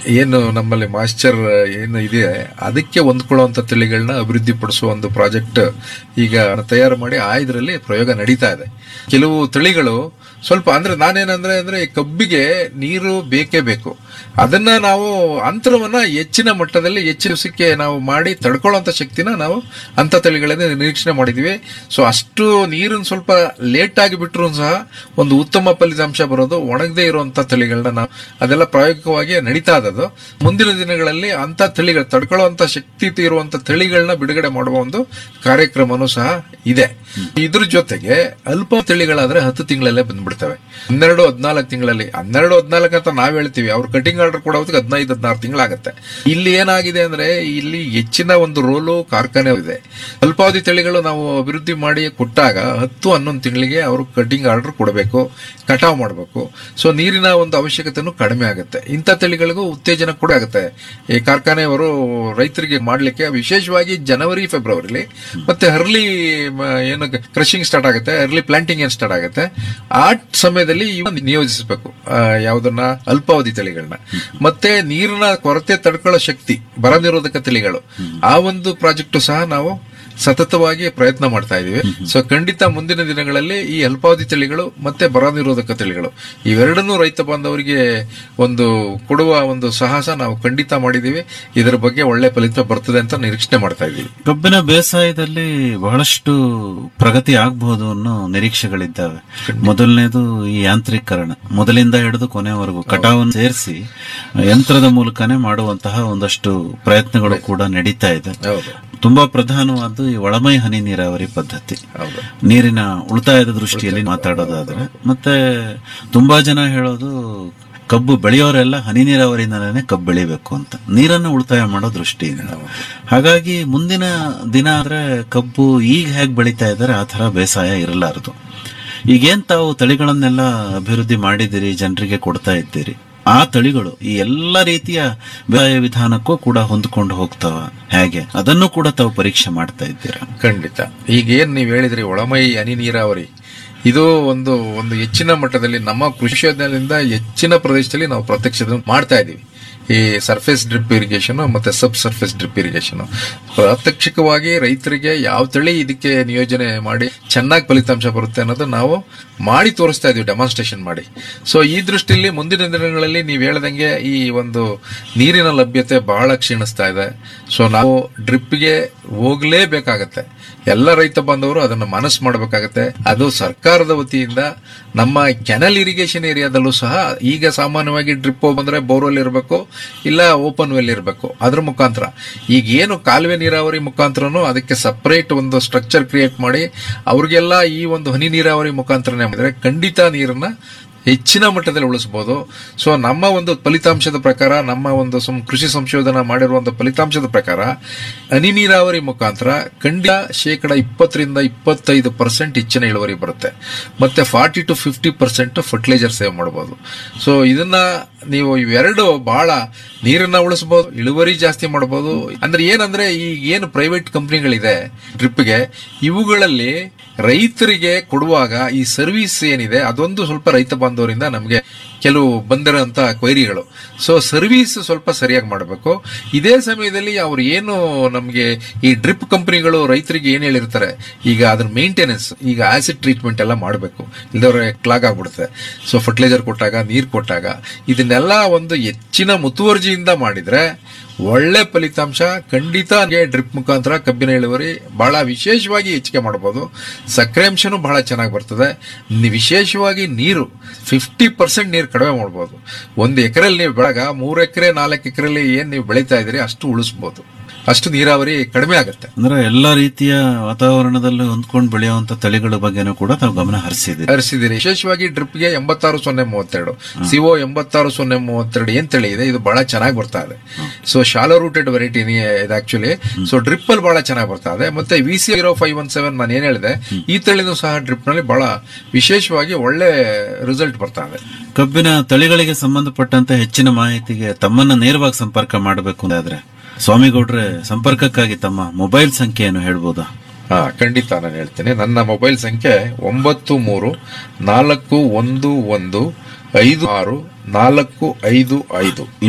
ಏನು ನಮ್ಮಲ್ಲಿ ಮಾಸ್ಚರ್ ಏನು ಇದೆ ಅದಕ್ಕೆ ಹೊಂದ್ಕೊಳ್ಳುವಂತ ತಳಿಗಳನ್ನ ಅಭಿವೃದ್ಧಿ ಪಡಿಸುವ ಒಂದು ಪ್ರಾಜೆಕ್ಟ್ ಈಗ ತಯಾರು ಮಾಡಿ ಆ ಇದರಲ್ಲಿ ಪ್ರಯೋಗ ನಡೀತಾ ಇದೆ ಕೆಲವು ತಳಿಗಳು ಸ್ವಲ್ಪ ಅಂದ್ರೆ ನಾನೇನಂದ್ರೆ ಅಂದ್ರೆ ಈ ಕಬ್ಬಿಗೆ ನೀರು ಬೇಕೇ ಬೇಕು ಅದನ್ನ ನಾವು ಅಂತರವನ್ನ ಹೆಚ್ಚಿನ ಮಟ್ಟದಲ್ಲಿ ಹೆಚ್ಚಿನ ದಿವಸಕ್ಕೆ ನಾವು ಮಾಡಿ ತಡ್ಕೊಳ್ಳುವಂತ ಶಕ್ತಿನ ನಾವು ಅಂತ ತಳಿಗಳನ್ನ ನಿರೀಕ್ಷಣೆ ಮಾಡಿದ್ವಿ ಸೊ ಅಷ್ಟು ನೀರನ್ನು ಸ್ವಲ್ಪ ಲೇಟ್ ಆಗಿ ಬಿಟ್ರು ಸಹ ಒಂದು ಉತ್ತಮ ಫಲಿತಾಂಶ ಬರೋದು ಒಣಗದೇ ಇರುವಂತ ತಳಿಗಳನ್ನ ನಾವು ಅದೆಲ್ಲ ಪ್ರಾಯೋಗಿಕವಾಗಿ ನಡೀತಾ ಇದ್ದದು ಮುಂದಿನ ದಿನಗಳಲ್ಲಿ ಅಂತ ತಳಿಗಳು ತಡ್ಕೊಳ್ಳುವಂತ ಶಕ್ತಿ ಇರುವಂತ ತಳಿಗಳನ್ನ ಬಿಡುಗಡೆ ಮಾಡುವ ಒಂದು ಕಾರ್ಯಕ್ರಮನೂ ಸಹ ಇದೆ ಇದ್ರ ಜೊತೆಗೆ ಅಲ್ಪ ತಳಿಗಳಾದ್ರೆ ಹತ್ತು ತಿಂಗಳಲ್ಲೇ ಬಂದ್ಬಿಡ್ತವೆ ಹನ್ನೆರಡು ಹದಿನಾಲ್ಕು ತಿಂಗಳಲ್ಲಿ ಹನ್ನೆರಡು ಹದಿನಾಲ್ಕು ಅಂತ ನಾವ್ ಹೇಳ್ತೀವಿ ಅವ್ರು ಕಟಿಂಗ್ ಆರ್ಡರ್ ಕೊಡೋದಕ್ಕೆ ಹದಿನೈದು ಹದಿನಾರು ತಿಂಗಳಾಗುತ್ತೆ ಇಲ್ಲಿ ಏನಾಗಿದೆ ಅಂದ್ರೆ ಇಲ್ಲಿ ಹೆಚ್ಚಿನ ಒಂದು ರೋಲು ಕಾರ್ಖಾನೆ ಇದೆ ಅಲ್ಪಾವಧಿ ತಳಿಗಳು ನಾವು ಅಭಿವೃದ್ಧಿ ಮಾಡಿ ಕೊಟ್ಟಾಗ ಹತ್ತು ಹನ್ನೊಂದು ತಿಂಗಳಿಗೆ ಅವರು ಕಟಿಂಗ್ ಆರ್ಡರ್ ಕೊಡಬೇಕು ಕಟಾವ್ ಮಾಡಬೇಕು ಸೊ ನೀರಿನ ಒಂದು ಅವಶ್ಯಕತೆನೂ ಕಡಿಮೆ ಆಗುತ್ತೆ ಇಂಥ ತಳಿಗಳಿಗೂ ಉತ್ತೇಜನ ಕೂಡ ಆಗುತ್ತೆ ಈ ಕಾರ್ಖಾನೆಯವರು ರೈತರಿಗೆ ಮಾಡ್ಲಿಕ್ಕೆ ವಿಶೇಷವಾಗಿ ಜನವರಿ ಫೆಬ್ರವರಿಲಿ ಮತ್ತೆ ಅರ್ಲಿ ಏನು ಕ್ರಷಿಂಗ್ ಸ್ಟಾರ್ಟ್ ಆಗುತ್ತೆ ಅರ್ಲಿ ಪ್ಲಾಂಟಿಂಗ್ ಏನ್ ಸ್ಟಾರ್ಟ್ ಆಗುತ್ತೆ ಆ ಸಮಯದಲ್ಲಿ ಇವ್ನ ನಿಯೋಜಿಸಬೇಕು ಆ, ಯಾವುದನ್ನ ಅಲ್ಪಾವಧಿ ತಳಿಗಳನ್ನ ಮತ್ತೆ ನೀರಿನ ಕೊರತೆ ತಡ್ಕೊಳ್ಳೋ ಶಕ್ತಿ ಬರ ನಿರೋಧಕ ತಳಿಗಳು ಆ ಒಂದು ಪ್ರಾಜೆಕ್ಟ್ ಸಹ ನಾವು ಸತತವಾಗಿ ಪ್ರಯತ್ನ ಮಾಡ್ತಾ ಇದೀವಿ ಸೊ ಖಂಡಿತ ಮುಂದಿನ ದಿನಗಳಲ್ಲಿ ಈ ಅಲ್ಪಾವಧಿ ತಳಿಗಳು ಮತ್ತೆ ಬರ ನಿರೋಧಕ ತಳಿಗಳು ಇವೆರಡನ್ನೂ ರೈತ ಬಾಂಧವರಿಗೆ ಒಂದು ಕೊಡುವ ಒಂದು ಸಾಹಸ ನಾವು ಖಂಡಿತ ಮಾಡಿದೀವಿ ಇದರ ಬಗ್ಗೆ ಒಳ್ಳೆ ಫಲಿತ ಬರ್ತದೆ ಅಂತ ನಿರೀಕ್ಷಣೆ ಮಾಡ್ತಾ ಇದೀವಿ ಕಬ್ಬಿನ ಬೇಸಾಯದಲ್ಲಿ ಬಹಳಷ್ಟು ಪ್ರಗತಿ ಆಗಬಹುದು ಅನ್ನೋ ನಿರೀಕ್ಷೆಗಳಿದ್ದಾವೆ ಮೊದಲನೇದು ಈ ಯಾಂತ್ರೀಕರಣ ಮೊದಲಿಂದ ಹಿಡಿದು ಕೊನೆವರೆಗೂ ಕಟಾವನ್ನು ಸೇರಿಸಿ ಯಂತ್ರದ ಮೂಲಕನೇ ಮಾಡುವಂತಹ ಒಂದಷ್ಟು ಪ್ರಯತ್ನಗಳು ಕೂಡ ನಡೀತಾ ಇದೆ ಹೌದು ತುಂಬಾ ಪ್ರಧಾನವಾದ್ದು ಈ ಒಳಮೈ ಹನಿ ನೀರಾವರಿ ಪದ್ಧತಿ ಹೌದು ನೀರಿನ ಉಳಿತಾಯದ ದೃಷ್ಟಿಯಲ್ಲಿ ಮಾತಾಡೋದಾದ್ರೆ ಮತ್ತೆ ತುಂಬಾ ಜನ ಹೇಳೋದು ಕಬ್ಬು ಬೆಳೆಯೋರೆಲ್ಲ ಹನಿ ನೀರಾವರಿಯಿಂದಲೇ ಕಬ್ಬು ಬೆಳಿಬೇಕು ಅಂತ ನೀರನ್ನು ಉಳಿತಾಯ ಮಾಡೋ ದೃಷ್ಟಿಯಿಂದ ಹಾಗಾಗಿ ಮುಂದಿನ ದಿನ ಆದ್ರೆ ಕಬ್ಬು ಈಗ ಹೇಗೆ ಬೆಳೀತಾ ಇದ್ದಾರೆ ಆ ತರ ಬೇಸಾಯ ಇರಲಾರದು ಈಗೇನ್ ತಾವು ತಳಿಗಳನ್ನೆಲ್ಲ ಅಭಿವೃದ್ಧಿ ಮಾಡಿದಿರಿ ಜನರಿಗೆ ಕೊಡ್ತಾ ಇದ್ದೀರಿ ಆ ತಳಿಗಳು ಈ ಎಲ್ಲ ರೀತಿಯ ಬೇಸಾಯ ವಿಧಾನಕ್ಕೂ ಕೂಡ ಹೊಂದ್ಕೊಂಡು ಹೋಗ್ತಾವ ಹೇಗೆ ಅದನ್ನು ಕೂಡ ತಾವು ಪರೀಕ್ಷೆ ಮಾಡ್ತಾ ಇದ್ದೀರಾ ಖಂಡಿತ ಈಗ ಏನ್ ನೀವು ಹೇಳಿದ್ರಿ ಒಳಮೈ ಹನಿ ನೀರಾವರಿ ಇದು ಒಂದು ಒಂದು ಹೆಚ್ಚಿನ ಮಟ್ಟದಲ್ಲಿ ನಮ್ಮ ಕೃಷಿ ವಿಶ್ವವಿದ್ಯಾಲಯದಿಂದ ಹೆಚ್ಚಿನ ಪ್ರದೇಶದಲ್ಲಿ ನಾವು ಪ್ರತ್ಯಕ್ಷ ಮಾಡ್ತಾ ಇದೀವಿ ಈ ಸರ್ಫೇಸ್ ಡ್ರಿಪ್ ಇರಿಗೇಷನ್ ಮತ್ತೆ ಸಬ್ ಸರ್ಫೇಸ್ ಡ್ರಿಪ್ ಇರಿಗೇಷನ್ ಪ್ರಾತ್ಯಕ್ಷಿಕವಾಗಿ ರೈತರಿಗೆ ಯಾವ ತಳಿ ಇದಕ್ಕೆ ನಿಯೋಜನೆ ಮಾಡಿ ಚೆನ್ನಾಗಿ ಫಲಿತಾಂಶ ಬರುತ್ತೆ ಅನ್ನೋದು ನಾವು ಮಾಡಿ ತೋರಿಸ್ತಾ ಇದೀವಿ ಡೆಮಾನ್ಸ್ಟ್ರೇಷನ್ ಮಾಡಿ ಸೊ ಈ ದೃಷ್ಟಿಯಲ್ಲಿ ಮುಂದಿನ ದಿನಗಳಲ್ಲಿ ನೀವು ಹೇಳ್ದಂಗೆ ಈ ಒಂದು ನೀರಿನ ಲಭ್ಯತೆ ಬಹಳ ಕ್ಷೀಣಿಸ್ತಾ ಇದೆ ಸೊ ನಾವು ಡ್ರಿಪ್ಗೆ ಹೋಗ್ಲೇಬೇಕಾಗತ್ತೆ ಎಲ್ಲ ರೈತ ಬಾಂಧವರು ಅದನ್ನು ಮನಸ್ಸು ಮಾಡಬೇಕಾಗತ್ತೆ ಅದು ಸರ್ಕಾರದ ವತಿಯಿಂದ ನಮ್ಮ ಕೆನಲ್ ಇರಿಗೇಷನ್ ಏರಿಯಾದಲ್ಲೂ ಸಹ ಈಗ ಸಾಮಾನ್ಯವಾಗಿ ಡ್ರಿಪ್ ಬಂದ್ರೆ ಬೋರ್ವೆಲ್ ಇರಬೇಕು ಇಲ್ಲ ಓಪನ್ ವೆಲ್ ಇರಬೇಕು ಅದ್ರ ಮುಖಾಂತರ ಈಗ ಏನು ಕಾಲುವೆ ನೀರಾವರಿ ಮುಖಾಂತರನು ಅದಕ್ಕೆ ಸಪರೇಟ್ ಒಂದು ಸ್ಟ್ರಕ್ಚರ್ ಕ್ರಿಯೇಟ್ ಮಾಡಿ ಅವ್ರಿಗೆಲ್ಲ ಈ ಒಂದು ಹನಿ ನೀರಾವರಿ ಮುಖಾಂತರನೇ ಮಾಡಿದ್ರೆ ಖಂಡಿತ ನೀರನ್ನ ಹೆಚ್ಚಿನ ಮಟ್ಟದಲ್ಲಿ ಉಳಿಸಬಹುದು ಸೊ ನಮ್ಮ ಒಂದು ಫಲಿತಾಂಶದ ಪ್ರಕಾರ ನಮ್ಮ ಒಂದು ಸಂ- ಕೃಷಿ ಸಂಶೋಧನಾ ಮಾಡಿರುವಂತಹ ಫಲಿತಾಂಶದ ಪ್ರಕಾರ ಹನಿ ನೀರಾವರಿ ಮುಖಾಂತರ ಖಂಡಿತ ಶೇಕಡ ಇಪ್ಪತ್ತರಿಂದ ಇಪ್ಪತ್ತೈದು ಪರ್ಸೆಂಟ್ ಹೆಚ್ಚಿನ ಇಳುವರಿ ಬರುತ್ತೆ ಮತ್ತೆ forty to fifty percent fertiliser save ಮಾಡಬಹುದು ಸೊ ಇದನ್ನ ನೀವು ಇವೆರಡು ಬಹಳ ನೀರನ್ನ ಉಳಿಸಬಹುದು ಇಳುವರಿ ಜಾಸ್ತಿ ಮಾಡಬಹುದು ಅಂದ್ರೆ ಏನಂದ್ರೆ ಈ ಏನು ಪ್ರೈವೇಟ್ ಕಂಪ್ನಿಗಳಿದೆ ಡ್ರಿಪ್ಗೆ ಇವುಗಳಲ್ಲಿ ರೈತರಿಗೆ ಕೊಡುವಾಗ ಈ ಸರ್ವಿಸ್ ಏನಿದೆ ಅದೊಂದು ಸ್ವಲ್ಪ ರೈತ ಬಾಂಧವರಿಂದ ನಮಗೆ ಕೆಲವು ಬಂದಿರೋಂತ ಕ್ವೈರಿಗಳು ಸೊ ಸರ್ವಿಸ್ ಸ್ವಲ್ಪ ಸರಿಯಾಗಿ ಮಾಡಬೇಕು ಇದೇ ಸಮಯದಲ್ಲಿ ಅವ್ರು ಏನು ನಮಗೆ ಈ ಡ್ರಿಪ್ ಕಂಪನಿಗಳು ರೈತರಿಗೆ ಏನ್ ಹೇಳಿರ್ತಾರೆ ಈಗ ಅದ್ರ ಮೇಂಟೆನೆನ್ಸ್ ಈಗ ಆಸಿಡ್ ಟ್ರೀಟ್ಮೆಂಟ್ ಎಲ್ಲ ಮಾಡಬೇಕು ಇಲ್ದವ್ರೆ ಕ್ಲಾಗ್ ಆಗ್ಬಿಡುತ್ತೆ ಸೊ ಫರ್ಟಿಲೈಸರ್ ಕೊಟ್ಟಾಗ ನೀರು ಕೊಟ್ಟಾಗ ಇದನ್ನೆಲ್ಲ ಒಂದು ಹೆಚ್ಚಿನ ಮುತುವರ್ಜಿಯಿಂದ ಮಾಡಿದ್ರೆ ಒಳ್ಳೆ ಫಲಿತಾಂಶ ಖಂಡಿತ ಡ್ರಿಪ್ ಮುಖಾಂತರ ಕಬ್ಬಿನ ಇಳುವರಿ ಬಹಳ ವಿಶೇಷವಾಗಿ ಹೆಚ್ಚಿಗೆ ಮಾಡಬಹುದು ಸಕ್ಕರೆ ಅಂಶನೂ ಬಹಳ ಚೆನ್ನಾಗಿ ಬರ್ತದೆ ನಿ- ವಿಶೇಷವಾಗಿ ನೀರು ಫಿಫ್ಟಿ ಪರ್ಸೆಂಟ್ ನೀರು ಕಡಿಮೆ ಮಾಡಬಹುದು ಒಂದು ಎಕರೆಲ್ಲಿ ನೀವು ಬೆಳಗ ಮೂರು ಎಕರೆ ನಾಲ್ಕು ಎಕರೆಲಿ ಏನ್ ನೀವು ಬೆಳೀತಾ ಇದ್ದೀರಿ ಅಷ್ಟು ಉಳಿಸಬಹುದು ಅಷ್ಟು ನೀರಾವರಿ ಕಡಿಮೆ ಆಗುತ್ತೆ ಅಂದ್ರೆ ಎಲ್ಲಾ ರೀತಿಯ ವಾತಾವರಣದಲ್ಲಿ ಹೊಂದ್ಕೊಂಡು ಬೆಳೆಯುವಂತ ತಳಿಗಳ ಬಗ್ಗೆನೂ ಕೂಡ ತಾವು ಗಮನ ಹರಿಸಿದ್ದೀರಿ ಹರಿಸಿದ್ದೀರಿ ವಿಶೇಷವಾಗಿ ಡ್ರಿಪ್ಗೆ ಎಂಬತ್ತಾರು ಸೊನ್ನೆ ಮೂವತ್ತೆರಡು ಸಿಒ ಎಂಬತ್ತಾರು ಸೊನ್ನೆ ಮೂವತ್ತೆರಡು ಏನ್ ತಳಿ ಇದೆ ಇದು ಬಹಳ ಚೆನ್ನಾಗಿ ಬರ್ತಾ ಇದೆ ಸೊ ಶಾಲೋ ರೂಟೆಡ್ ವೆರೈಟಿ ಇದು ಆಕ್ಚುಲಿ ಸೊ ಡ್ರಿಪ್ ಅಲ್ಲಿ ಬಹಳ ಚೆನ್ನಾಗಿ ಬರ್ತಾ ಇದೆ ಮತ್ತೆ V C zero five one seven ನಾನು ಏನ್ ಹೇಳಿದೆ ಈ ತಳಿನೂ ಸಹ ಡ್ರಿಪ್ ನಲ್ಲಿ ಬಹಳ ವಿಶೇಷವಾಗಿ ಒಳ್ಳೆ ರಿಸಲ್ಟ್ ಬರ್ತಾ ಇದೆ ಕಬ್ಬಿನ ತಳಿಗಳಿಗೆ ಸಂಬಂಧಪಟ್ಟಂತೆ ಹೆಚ್ಚಿನ ಮಾಹಿತಿಗೆ ತಮ್ಮನ್ನ ನೇರವಾಗಿ ಸಂಪರ್ಕ ಮಾಡಬೇಕು ಅಂತಾದ್ರೆ ಸ್ವಾಮಿಗೌಡ್ರೆ ಸಂಪರ್ಕಕ್ಕಾಗಿ ತಮ್ಮ ಮೊಬೈಲ್ ಸಂಖ್ಯೆಯನ್ನು ಹೇಳ್ಬೋದಾ ಹಾ ಖಂಡಿತ ನಾನು ಹೇಳ್ತೇನೆ ನನ್ನ ಮೊಬೈಲ್ ಸಂಖ್ಯೆ ಒಂಬತ್ತು ಮೂರು ನಾಲ್ಕು ಒಂದು ಒಂದು ಐದು ಆರು ನಾಲ್ಕು ಐದು ಐದು